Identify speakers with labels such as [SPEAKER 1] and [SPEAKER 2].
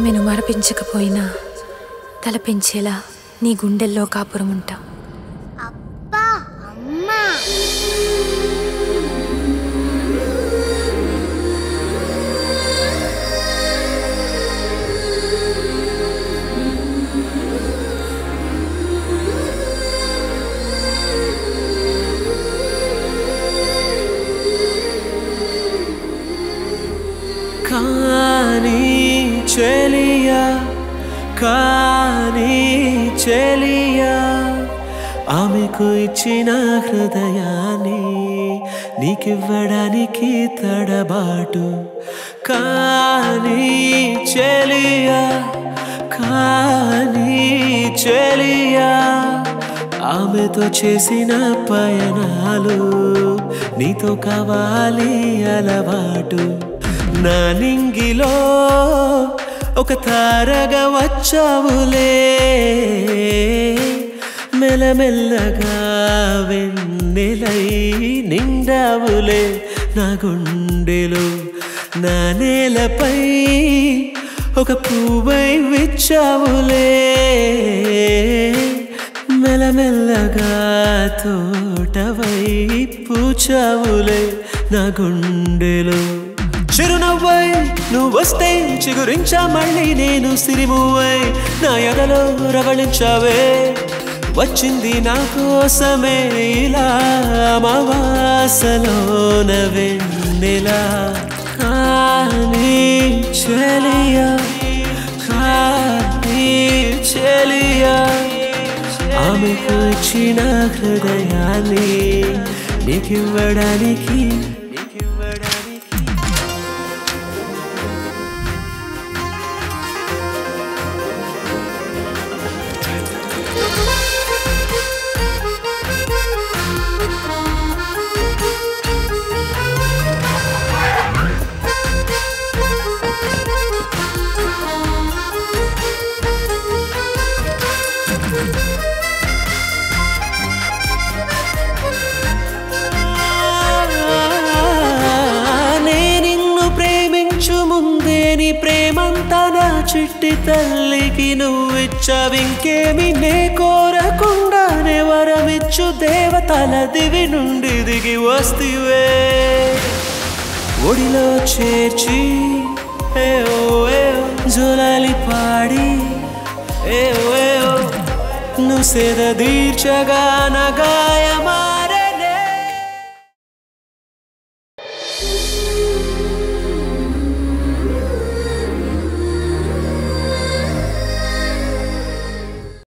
[SPEAKER 1] ఆమెను మరపించకపోయినా తలపించేలా నీ గుండెల్లో కాపురం ఉంటా
[SPEAKER 2] అబ్బా అమ్మా
[SPEAKER 3] కానీ చెలియా కానీ చెలియా ఆమెకు ఇచ్చిన హృదయాన్ని నీకివ్వడానికి తడబాటు కానీ చెలియా కానీ చెలియా ఆమెతో చేసిన పయనాలు నీతో కావాలి అలవాటు నా నింగిలో ఒక తారగా వచ్చావులే మెల్లమెల్లగా వెన్నెలై నిండావులే నా గుండెలో నా నేలపై ఒక పువ్వై విచ్చావులే మెల్లమెల్లగా తోటవై పూచావులే నా గుండెలో చిరునవ్వై నువ్వు వస్తే చిగురించా మళ్ళీ నేను సిరిమువ్వై నా ఎదలో రవళించావే వచ్చింది నా కోసమే ఇలా అమావాసలోన వెన్నెలా కానీ చెలియా కానీ చెలియా ఆమెకు ఇచ్చిన హృదయాన్ని నీకివ్వడానికి నీకివ్వడానికి నే నిన్ను ప్రేమించు ముందే నీ ప్రేమంతా నా చిట్టి తల్లికి నువ్విచ్చవింకేమి నే కోరకుండానే వరమిచ్చు దేవతల దివి నుండి దిగి వస్తివే ఒడిలో చేర్చి ఏ ఓ ఏ ఓ, జోలాలి పాడి ఏ ఓ ఏ ఓ, నువ్వు సేద దీర్చగా నా గాయమా